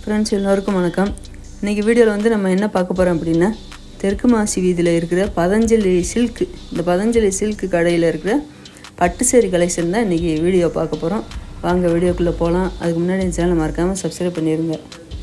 friends எல்லோருக்கும் வணக்கம் இன்றைக்கி வீடியோவில் வந்து நம்ம என்ன பார்க்க போகிறோம் அப்படின்னா தெற்கு மாசி வீதியில் இருக்கிற பதஞ்சலி சில்க் இந்த பதஞ்சலி சில்க் கடையில் இருக்கிற பட்டு சேரி கலெக்ஷன் தான் இன்றைக்கி வீடியோ பார்க்க போகிறோம் வாங்க வீடியோக்குள்ளே போகலாம் அதுக்கு முன்னாடி என் சேனலை மறக்காமல் சப்ஸ்கிரைப் பண்ணிடுங்க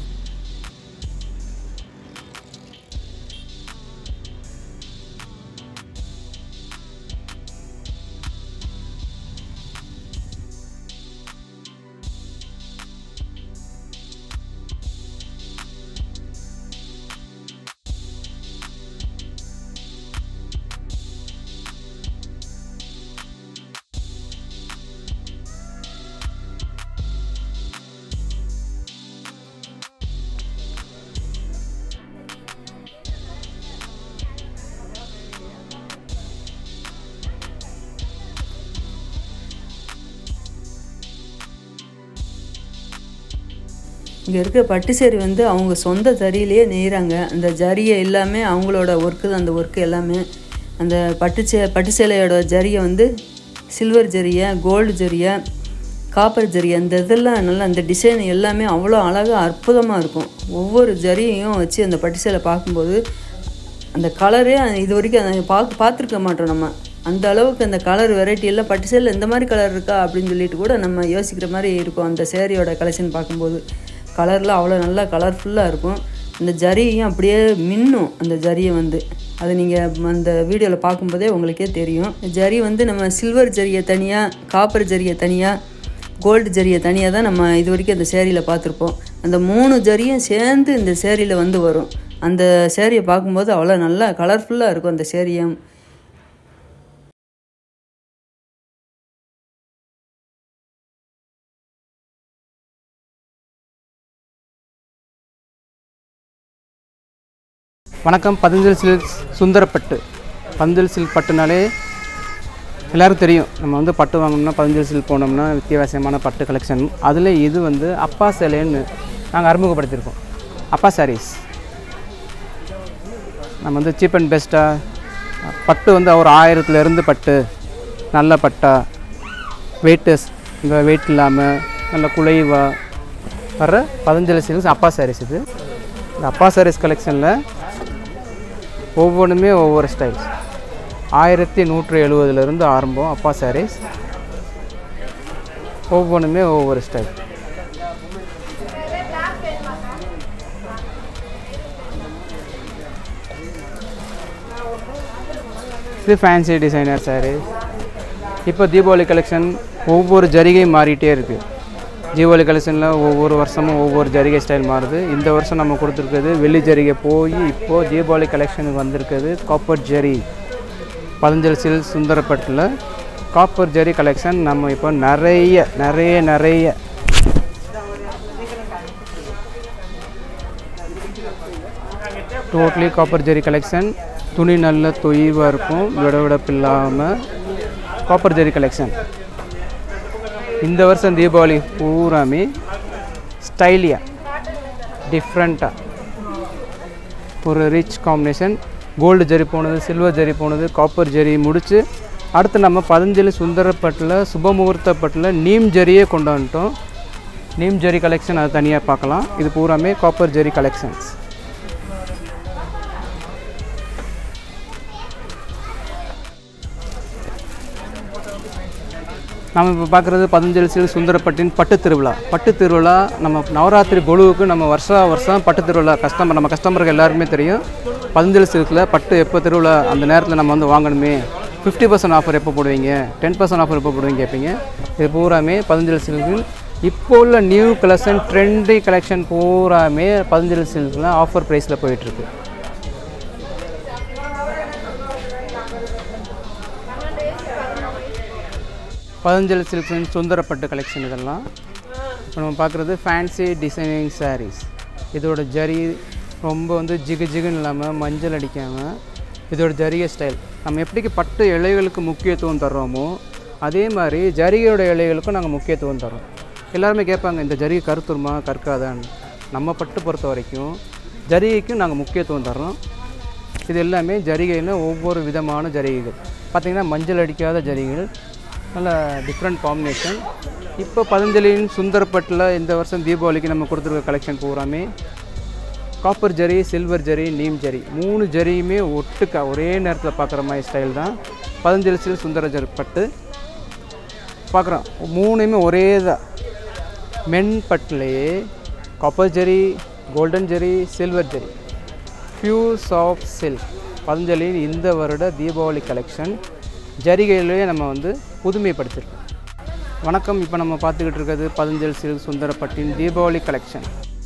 இங்கே இருக்கிற பட்டு சேரி வந்து அவங்க சொந்த தறியிலேயே நெய்கிறாங்க அந்த ஜரியை எல்லாமே அவங்களோட ஒர்க்கு தான் அந்த ஒர்க்கு எல்லாமே அந்த பட்டு சே பட்டு சேலையோட ஜரியை வந்து சில்வர் ஜரியை கோல்டு ஜரியை காப்பர் ஜரி அந்த இதெல்லாம் நல்லா அந்த டிசைன் எல்லாமே அவ்வளோ அழகாக அற்புதமாக இருக்கும் ஒவ்வொரு ஜரியையும் வச்சு அந்த பட்டு சேலை பார்க்கும்போது அந்த கலரே இது வரைக்கும் அதை பார்க்க பார்த்துருக்க மாட்டோம் நம்ம அந்த அளவுக்கு அந்த கலர் வெரைட்டி எல்லாம் பட்டு சேலில் இந்த மாதிரி கலர் இருக்கா அப்படின்னு சொல்லிட்டு கூட நம்ம யோசிக்கிற மாதிரி இருக்கும் அந்த சேரீயோட கலெக்ஷன் பார்க்கும்போது கலர்லாம் அவ்வளோ நல்லா கலர்ஃபுல்லாக இருக்கும் அந்த ஜரியும் அப்படியே மின்னும் அந்த ஜரியை வந்து அது நீங்கள் அந்த வீடியோவில் பார்க்கும்போதே உங்களுக்கே தெரியும் ஜரி வந்து நம்ம சில்வர் ஜரியை தனியாக காப்பர் ஜரியை தனியாக கோல்டு ஜரியை தனியாக தான் நம்ம இது வரைக்கும் அந்த சேரீயில் பார்த்துருப்போம் அந்த மூணு ஜரியும் சேர்ந்து இந்த சேரீயில் வந்து வரும் அந்த சேரீயை பார்க்கும்போது அவ்வளோ நல்லா கலர்ஃபுல்லாக இருக்கும் அந்த சேரீயும் வணக்கம் பதஞ்சலி சில்க்ஸ் சுந்தரப்பட்டு பதஞ்சலி சில்க் பட்டுனாலே எல்லாருக்கும் தெரியும் நம்ம வந்து பட்டு வாங்கணும்னா பதஞ்சலி சில்க் போனோம்னா வித்தியாசமான பட்டு கலெக்ஷன் அதில் இது வந்து அப்பா சேலைன்னு நாங்கள் அறிமுகப்படுத்தியிருக்கோம் அப்பா சாரீஸ் நம்ம வந்து சீப் அண்ட் பெஸ்ட்டாக பட்டு வந்து ஒரு ஆயிரத்துலேருந்து பட்டு நல்ல பட்டா வெயிட்டஸ் இந்த வெயிட் இல்லாமல் நல்ல குலைவாக வர்ற பதஞ்சலி சில்க்ஸ் அப்பா சாரீஸ் இது இந்த அப்பா சாரீஸ் கலெக்ஷனில் ஒவ்வொன்றுமே ஒவ்வொரு ஸ்டைல்ஸ் ஆயிரத்தி நூற்றி எழுபதுலேருந்து ஆரம்பம் அப்பா சாரீஸ் ஒவ்வொன்றுமே ஒவ்வொரு ஸ்டைல் இது ஃபேன்சி டிசைனர் சாரீஸ் இப்போ தீபாவளி கலெக்ஷன் ஒவ்வொரு ஜரிகையும் மாறிட்டே இருக்குது தீபாவளி கலெக்ஷனில் ஒவ்வொரு வருஷமும் ஒவ்வொரு ஜரிகை ஸ்டைல் மாறுது இந்த வருஷம் நம்ம கொடுத்துருக்குறது வெள்ளி ஜரிகை போய் இப்போது தீபாவளி கலெக்ஷனுக்கு வந்திருக்குது காப்பர் ஜரி பதஞ்சல் சில் சுந்தரப்பட்டில் காப்பர் ஜரி கலெக்ஷன் நம்ம இப்போ நிறைய நிறைய நிறைய டோட்லி காப்பர் ஜரி கலெக்ஷன் துணி நல்ல தொய்வாக இருக்கும் விடவிடப்பு இல்லாமல் காப்பர் ஜரி கலெக்ஷன் இந்த வருஷம் தீபாவளி பூராமே ஸ்டைலியாக டிஃப்ரெண்ட்டாக ஒரு ரிச் காம்பினேஷன் கோல்டு ஜரி போனது சில்வர் ஜரி போனது காப்பர் ஜரி முடித்து அடுத்து நம்ம பதஞ்சலி சுந்தரப்பட்டில் சுபமுகூர்த்தப்பட்டில் நீம் ஜரியே கொண்டு வந்துட்டோம் நீம் ஜரி கலெக்ஷன் அது தனியாக பார்க்கலாம் இது பூராமே காப்பர் ஜரி கலெக்ஷன்ஸ் நம்ம இப்போ பார்க்குறது பதஞ்சலி சில் சுந்தரப்பட்டின் பட்டு திருவிழா பட்டு திருவிழா நம்ம நவராத்திரி கொலுவுக்கு நம்ம வருஷா வருஷம் பட்டு திருவிழா கஸ்டமர் நம்ம கஸ்டமருக்கு எல்லாருக்குமே தெரியும் பதஞ்சலி சில்கில் பட்டு எப்போ திருவிழா அந்த நேரத்தில் நம்ம வந்து வாங்கணுமே ஃபிஃப்டி பர்சன்ட் ஆஃபர் எப்போ போடுவீங்க டென் பர்சன்ட் ஆஃபர் எப்போ போடுவீங்க கேட்பீங்க இது பூராமே பதஞ்சலி சில்கில் இப்போ உள்ள நியூ கலெக்ஷன் ட்ரெண்டி கலெக்ஷன் பூராமே பதஞ்சலி சில்கில் ஆஃபர் ப்ரைஸில் போயிட்டுருக்கு பதஞ்சலி சில்க்ஸ் சுந்தரப்பட்டு கலெக்ஷன் இதெல்லாம் இப்போ நம்ம பார்க்குறது ஃபேன்சி டிசைனிங் சாரீஸ் இதோட ஜரி ரொம்ப வந்து ஜிகு ஜிகுன்னு இல்லாமல் மஞ்சள் அடிக்காமல் இதோட ஜரிகை ஸ்டைல் நம்ம எப்படிக்கு பட்டு இலைகளுக்கு முக்கியத்துவம் தர்றோமோ அதே மாதிரி ஜரிகையோட இலைகளுக்கும் நாங்கள் முக்கியத்துவம் தரோம் எல்லாருமே கேட்பாங்க இந்த ஜரிகை கருத்துருமா கற்காதான்னு நம்ம பட்டு பொறுத்த வரைக்கும் ஜரிகைக்கும் நாங்கள் முக்கியத்துவம் தர்றோம் இது எல்லாமே ஜரிகையில் ஒவ்வொரு விதமான ஜரிகைகள் பார்த்திங்கன்னா மஞ்சள் அடிக்காத ஜரிகைகள் நல்ல டிஃப்ரெண்ட் காம்பினேஷன் இப்போ பதஞ்சலியின் சுந்தரப்பட்டில் இந்த வருஷம் தீபாவளிக்கு நம்ம கொடுத்துருக்க கலெக்ஷன் பூராமே காப்பர் ஜரி சில்வர் ஜரி நீம் ஜரி மூணு ஜரியுமே ஒட்டுக்கா ஒரே நேரத்தில் பார்க்குற மாதிரி ஸ்டைல் தான் பதஞ்சலி சில் சுந்தர ஜரி பட்டு பார்க்குறோம் மூணுமே ஒரே தான் மென் பட்டுலேயே copper zari golden zari silver zari fuse of silk பதஞ்சலியின் இந்த வருட தீபாவளி கலெக்ஷன் ஜரிகையிலேயே நம்ம வந்து புதுமைப்படுத்திருக்கோம் வணக்கம் இப்போ நம்ம பார்த்துக்கிட்டு இருக்கிறது பதஞ்சலி சில்க் சுந்தரப்பட்டின் Deepavali collection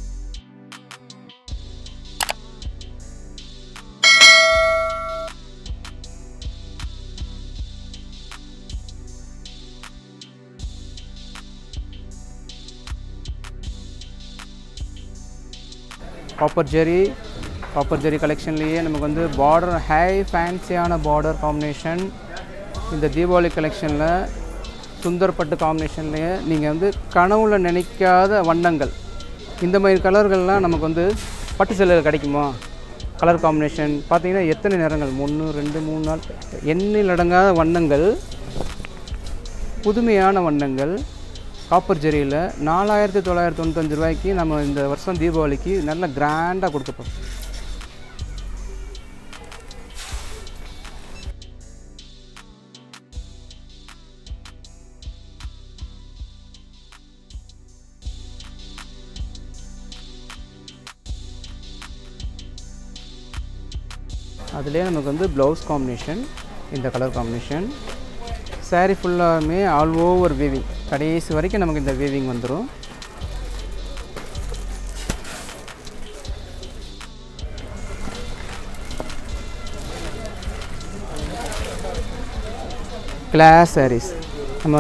copper zari copper zari கலெக்ஷன்லேயே நமக்கு வந்து பார்டர் ஹை ஃபேன்சியான பார்டர் காம்பினேஷன் இந்த தீபாவளி கலெக்ஷனில் சுந்தர்பட்டு காம்பினேஷன்லேயே நீங்கள் வந்து கனவுல நினைக்காத வண்ணங்கள் இந்த மாதிரி கலர்கள்லாம் நமக்கு வந்து பட்டு சேலையில் கிடைக்குமா கலர் காம்பினேஷன் பார்த்தீங்கன்னா எத்தனை நிறங்கள் ஒன்று ரெண்டு மூணு நாள் எண்ணில் அடங்காத வண்ணங்கள் புதுமையான வண்ணங்கள் காப்பர் ஜெரியில் நாலாயிரத்தி தொள்ளாயிரத்தி தொண்ணூத்தஞ்சு ரூபாய்க்கு நம்ம இந்த வருஷம் தீபாவளிக்கு நல்ல கிராண்டாக கொடுக்கப்போம் அதுலேயே நமக்கு வந்து ப்ளவுஸ் காம்பினேஷன் இந்த கலர் காம்பினேஷன் saree ஃபுல்லாமே ஆல் ஓவர் வீவிங் கடைசி வரைக்கும் நமக்கு இந்த வீவிங் வந்துடும் கிளாஸ் sarees நம்ம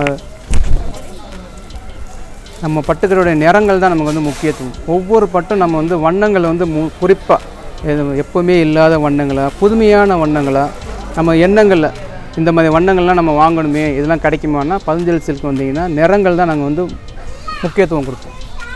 நம்ம பட்டுக்களுடைய நிறங்கள் தான் நமக்கு வந்து முக்கியத்துவம் ஒவ்வொரு பட்டும் நம்ம வந்து வண்ணங்கள் வந்து மு குறிப்பாக எப்போவுமே இல்லாத வண்ணங்களா புதுமையான வண்ணங்களா நம்ம எண்ணங்களில் இந்த மாதிரி வண்ணங்கள்லாம் நம்ம வாங்கணுமே இதெல்லாம் கிடைக்குமானா பதஞ்சலி சில்க் வந்தீங்கன்னா நிறங்கள் தான் நாங்கள் வந்து முக்கியத்துவம் கொடுப்போம்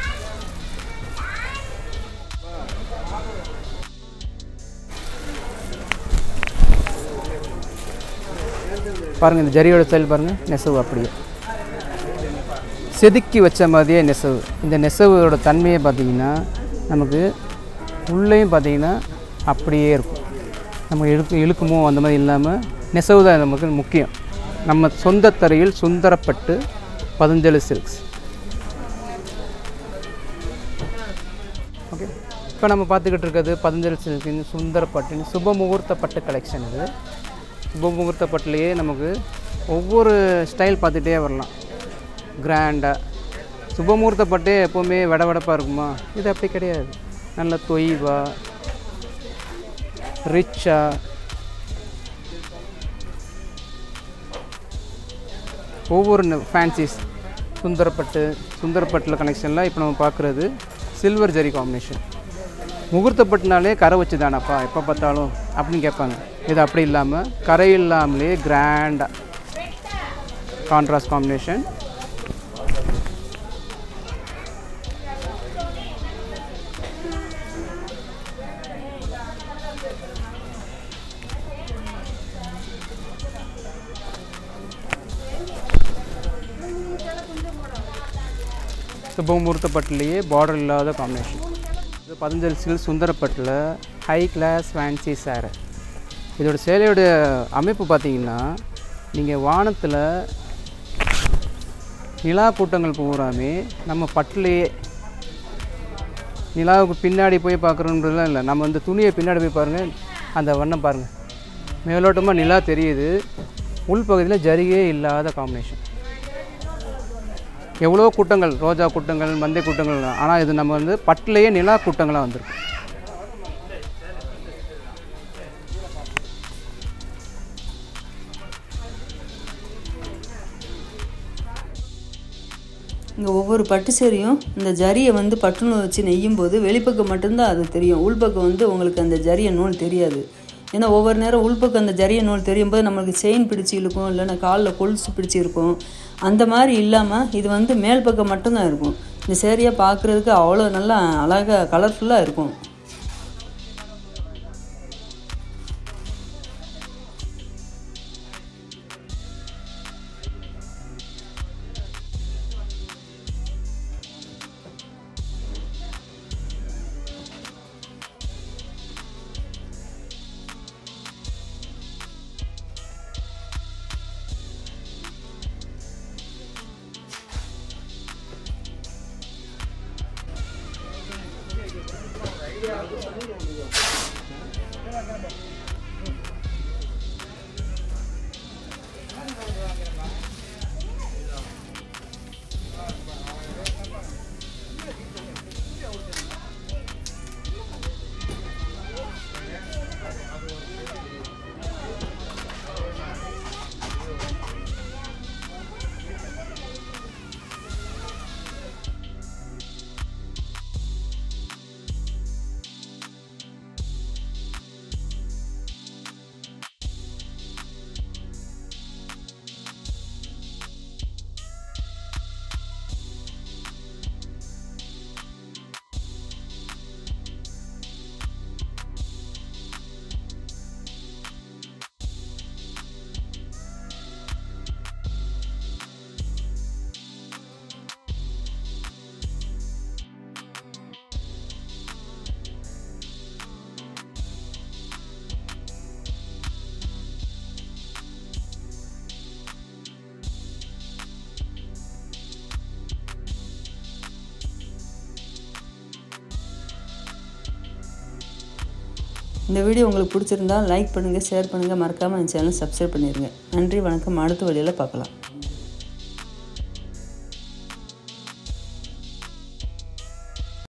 பாருங்கள் இந்த ஜரியோட ஸ்டைல் பாருங்கள் நெசவு அப்படியே செதுக்கி வச்ச மாதிரியே நெசவு இந்த நெசவோட தன்மையை பார்த்தீங்கன்னா நமக்கு உள்ளேயும் பார்த்தீங்கன்னா அப்படியே இருக்கும் நம்ம இழுக்கு இழுக்குமோ அந்த மாதிரி இல்லாமல் நெசவு தான் நமக்கு முக்கியம் நம்ம சொந்த தரையில் சுந்தரப்பட்டு பதஞ்சலி சில்க்ஸ் ஓகே இப்போ நம்ம பார்த்துக்கிட்டு இருக்கிறது பதஞ்சலி சில்கின் சுந்தரப்பட்டின் சுப முகூர்த்த பட்டு கலெக்ஷன் இது சுப முகூர்த்த பட்டுலேயே நமக்கு ஒவ்வொரு ஸ்டைல் பார்த்துட்டே வரலாம் கிராண்டாக சுபமுகூர்த்த பட்டே எப்போவுமே வெடவெடப்பாக இருக்குமா இது அப்படி கிடையாது நல்ல தொய்வாக ரிச்சாக ஒவ்வொரு ஃபேன்சிஸ் சுந்தரப்பட்டு சுந்தரப்பட்டில் கனெக்ஷனில் இப்போ நம்ம பார்க்குறது சில்வர் ஜரி காம்பினேஷன் முகூர்த்தப்பட்டுனாலே கரை வச்சு தானப்பா எப்போ பார்த்தாலும் அப்படின்னு கேட்பாங்க இது அப்படி இல்லாமல் கரை இல்லாமலே கிராண்டாக கான்ட்ராஸ்ட் காம்பினேஷன் சுபமுகூர்த்தப்பட்டிலேயே பார்டர் இல்லாத காம்பினேஷன் இது பதஞ்சலி சில் சுந்தரப்பட்டில் ஹை கிளாஸ் ஃபேன்சி சேரை இதோட சேலையோட அமைப்பு பார்த்தீங்கன்னா நீங்கள் வானத்தில் நிலா கூட்டங்கள் பூராமே நம்ம பட்டுலேயே நிலாவுக்கு பின்னாடி போய் பார்க்குறோன்றதுலாம் இல்லை நம்ம வந்து துணியை பின்னாடி போய் பாருங்கள் அந்த வண்ணம் பாருங்கள் மேலோட்டமாக நிலா தெரியுது உள்பகுதியில் ஜரிகே இல்லாத காம்பினேஷன் எவ்வளோ கூட்டங்கள் ரோஜா கூட்டங்கள் மந்தை கூட்டங்கள் ஆனால் இது நம்ம வந்து பட்டுலேயே நிலா கூட்டங்களாக வந்திருக்கு இங்கே ஒவ்வொரு பட்டு சேரியும் இந்த ஜரியை வந்து பட்டு நூல் வச்சு நெய்யும் போது வெளிப்பக்கம் மட்டும்தான் அது தெரியும் உள்பக்கம் வந்து உங்களுக்கு அந்த ஜரிய நூல் தெரியாது ஏன்னா ஒவ்வொரு நேரம் உள்பக்கம் அந்த ஜரிய நூல் தெரியும் போது நம்மளுக்கு செயின் பிடிச்சி இழுக்கும் இல்லைன்னா காலில் கொலுசு பிடிச்சி இருக்கும் அந்த மாதிரி இல்லாமல் இது வந்து மேல் பக்கம் மட்டும்தான் இருக்கும் இந்த சேரியை பார்க்குறதுக்கு அவ்வளோ நல்லா அழகாக கலர்ஃபுல்லாக இருக்கும் இந்த வீடியோ உங்களுக்கு பிடிச்சிருந்தா லைக் பண்ணுங்கள் ஷேர் பண்ணுங்கள் மறக்காமல் என் சேனல் சப்ஸ்கிரைப் பண்ணிடுங்க நன்றி வணக்கம் அடுத்த வழியில் பார்க்கலாம்